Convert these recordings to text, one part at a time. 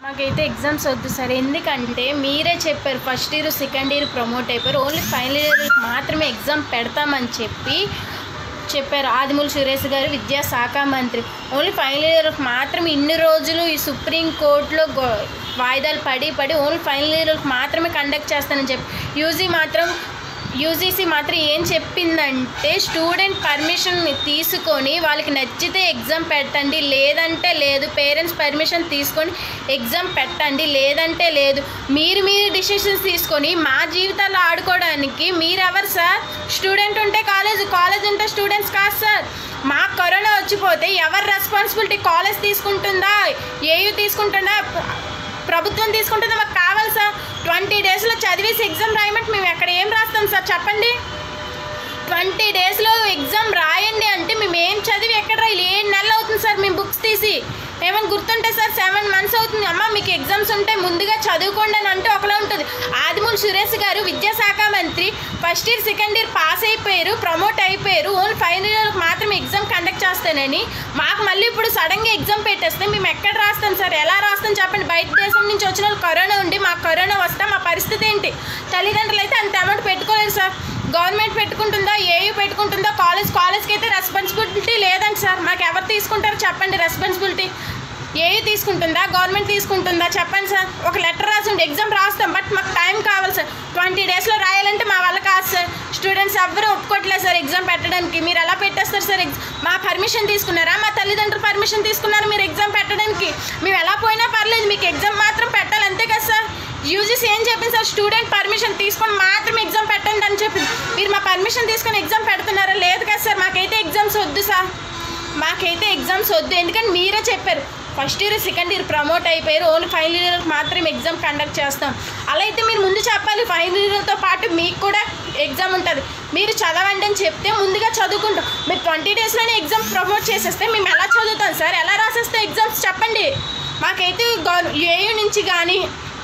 మాకైతే ఎగ్జామ్స్ వద్దు సార్ ఎందుకంటే మీరే చెప్పారు first year second year promote అయిపోయారు ఓన్లీ ఫైనల్ ఇయర్ మాత్రమే ఎగ్జామ్ పెడతామని చెప్పి చెప్పారు ఆదిమూల సురేష్ గారు విద్యాశాఖ మంత్రి ఓన్లీ ఫైనల్ ఇయర్ మాత్రమే ఇన్ని రోజులు ఈ సుప్రీం కోర్టులో గో వాయిదాలు పడి పడి ఓన్లీ ఫైనల్ ఇయర్ మాత్రమే కండక్ట్ చేస్తానని చెప్పి యూజీ మాత్రం యూజీసీ మాత్రం ఏం చెప్పిందంటే స్టూడెంట్ పర్మిషన్ తీసుకొని వాళ్ళకి నచ్చితే ఎగ్జామ్ పెట్టండి లేదంటే లేదు పేరెంట్స్ పర్మిషన్ తీసుకొని ఎగ్జామ్ పెట్టండి లేదంటే లేదు మీరు మీరు డిసిషన్స్ తీసుకొని మా జీవితాల్లో ఆడుకోవడానికి మీరెవరు సార్ స్టూడెంట్ ఉంటే కాలేజ్ కాలేజ్ ఉంటే స్టూడెంట్స్ కాదు సార్ మా కరోనా వచ్చిపోతే ఎవరు రెస్పాన్సిబిలిటీ కాలేజ్ తీసుకుంటుందా ఏయూ తీసుకుంటుందా ప్రభుత్వం తీసుకుంటుందో మాకు కావాలి సార్ ట్వంటీ డేస్లో చదివేసి ఎగ్జామ్ రాయమంటే మేము ఎక్కడ ఏం రాస్తాం సార్ చెప్పండి ట్వంటీ డేస్లో ఎగ్జామ్ రాయండి అంటే మేము ఏం చదివి ఎక్కడ రాయాలి ఏడు నెలలు అవుతుంది సార్ మేము బుక్స్ తీసి ఏమైనా గుర్తుంటే సార్ సెవెన్ మంత్స్ అవుతుంది అమ్మ మీకు ఎగ్జామ్స్ ఉంటే ముందుగా చదువుకోండి అని అంటే ఒకలా ఉంటుంది ఆదిమూల్ సురేష్ గారు విద్యాశాఖ మంత్రి first year second year pass అయిపోయారు ప్రమోట్ అయిపోయారు ఓన్లీ ఫైనల్ ఇయర్ మాత్రం ఎగ్జామ్ కండక్ట్ చేస్తానని మాకు మళ్ళీ ఇప్పుడు సడన్గా ఎగ్జామ్ పెట్టేస్తే మేము ఎక్కడ రాస్తాం సార్ ఎలా రాస్తాం చెప్పండి బయట దేశం నుంచి వచ్చిన వాళ్ళు కరోనా ఉండి మాకు కరోనా వస్తే మా పరిస్థితి ఏంటి తల్లిదండ్రులు అయితే అంత అమౌంట్ పెట్టుకోలేరు సార్ గవర్నమెంట్ పెట్టుకుంటుందా ఏయూ పెట్టుకుంటుందా కాలేజ్ కాలేజ్కి అయితే రెస్పాన్సిబిలిటీ లేదండి సార్ మాకు ఎవరు తీసుకుంటారో చెప్పండి రెస్పాన్సిబిలిటీ ఏయూ తీసుకుంటుందా గవర్నమెంట్ తీసుకుంటుందా చెప్పండి సార్ ఒక లెటర్ రాసి ఎగ్జామ్ రాస్తాం బట్ మాకు టైం కావాలి సార్ ట్వంటీ డేస్లో రాయాలంటే మా వల్ల కాదు సార్ స్టూడెంట్స్ ఎవ్వరూ ఒప్పుకోవట్లేదు సార్ ఎగ్జామ్ పెట్టడానికి మీరు ఎలా పెట్టేస్తారు సార్ ఎగ్జామ్ మా పర్మిషన్ తీసుకున్నారా మా తల్లిదండ్రులు పర్మిషన్ తీసుకున్నారు మీరు ఎగ్జామ్ పెట్టడానికి మేము ఎలా పోయినా పర్లేదు మీకు ఎగ్జామ్ మాత్రం పెట్టాలి అంతే కదా సార్ యూజీసీ ఏం చెప్పింది సార్ స్టూడెంట్ పర్మిషన్ తీసుకొని మాత్రం ఎగ్జామ్ పెట్టండి అని చెప్పింది మీరు మా పర్మిషన్ తీసుకొని ఎగ్జామ్ పెడుతున్నారా లేదు కదా సార్ మాకైతే ఎగ్జామ్స్ వద్దు సార్ మాకైతే ఎగ్జామ్స్ వద్దు ఎందుకంటే మీరే చెప్పారు first year second year promote అయిపోయారు ఓన్లీ ఫైనల్ ఇయర్ మాత్రం ఎగ్జామ్ కండక్ట్ చేస్తాం అలా అయితే మీరు ముందు చెప్పాలి ఫైనల్ ఇయర్తో పాటు మీకు కూడా ఎగ్జామ్ ఉంటుంది మీరు చదవండి అని చెప్తే ముందుగా చదువుకుంటాం మీరు ట్వంటీ డేస్లోనే ఎగ్జామ్ ప్రమోట్ చేసేస్తే మేము ఎలా చదువుతాం సార్ ఎలా రాసేస్తే ఎగ్జామ్స్ చెప్పండి మాకైతే గవర్ ఏయూ నుంచి కానీ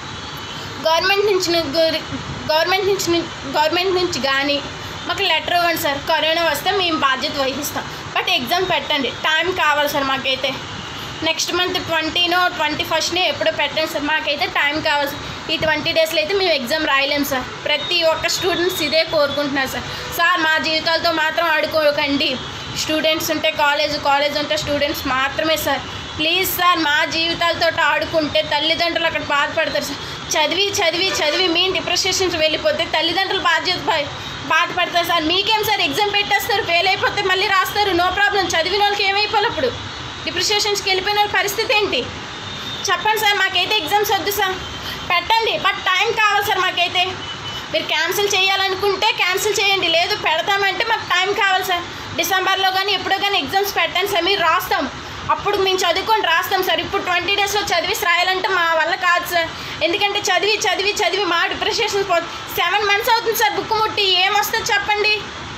గవర్నమెంట్ నుంచి గవర్నమెంట్ నుంచి గవర్నమెంట్ నుంచి కానీ మాకు లెటర్ ఇవ్వండి సార్ కరోనా వస్తే మేము బాధ్యత వహిస్తాం బట్ ఎగ్జామ్ పెట్టండి టైం కావాలి సార్ మాకైతే నెక్స్ట్ మంత్ ట్వంటీనో ట్వంటీ ఫస్ట్నే ఎప్పుడో పెట్టండి సార్ మాకైతే టైం కావాలి సార్ ఈ ట్వంటీ డేస్లో అయితే మేము ఎగ్జామ్ రాయలేం సార్ ప్రతి ఒక్క స్టూడెంట్స్ ఇదే కోరుకుంటున్నారు సార్ సార్ మా జీవితాలతో మాత్రం ఆడుకోకండి స్టూడెంట్స్ ఉంటే కాలేజ్ కాలేజ్ ఉంటే స్టూడెంట్స్ మాత్రమే సార్ ప్లీజ్ సార్ మా జీవితాలతో ఆడుకుంటే తల్లిదండ్రులు అక్కడ బాధపడతారు సార్ చదివి చదివి చదివి మీ డిప్రెషన్స్ వెళ్ళిపోతే తల్లిదండ్రులు బాధ్యత భయ బాధపడతారు సార్ మీకేం సార్ ఎగ్జామ్ పెట్టేస్తారు ఫెయిల్ అయిపోతే మళ్ళీ రాస్తారు నో ప్రాబ్లం చదివిన వాళ్ళకి ఏమైపోవాలి అప్పుడు డిప్రెషన్స్కి వెళ్ళిపోయిన వాళ్ళ పరిస్థితి ఏంటి చెప్పండి సార్ మాకైతే ఎగ్జామ్స్ వద్దు సార్ పెట్టండి బట్ టైం కావాలి సార్ మాకైతే మీరు క్యాన్సిల్ చేయాలనుకుంటే క్యాన్సిల్ చేయండి లేదు పెడతామంటే మాకు టైం కావాలి సార్ డిసెంబర్లో కానీ ఎప్పుడో కానీ ఎగ్జామ్స్ పెట్టండి సార్ మీరు రాస్తాం అప్పుడు మేము చదువుకొని రాస్తాం సార్ ఇప్పుడు ట్వంటీ డేస్లో చదివిసి రాయాలంటే మా వల్ల కాదు సార్ ఎందుకంటే చదివి చదివి చదివి మా డిప్రెషన్ పో సెవెన్ మంత్స్ అవుతుంది సార్ బుక్ ముట్టి ఏమొస్తుంది చెప్పండి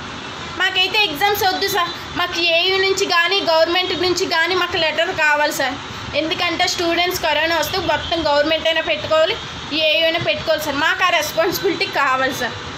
మాకైతే ఎగ్జామ్స్ వద్దు సార్ మాకు ఏయూ నుంచి కానీ గవర్నమెంట్ నుంచి కానీ మాకు లెటర్ కావాలి సార్ ఎందుకంటే స్టూడెంట్స్ కరోనా వస్తే మొత్తం గవర్నమెంట్ అయినా పెట్టుకోవాలి ఏయూ అయినా పెట్టుకోవాలి సార్ మాకు ఆ రెస్పాన్సిబిలిటీ కావాలి సార్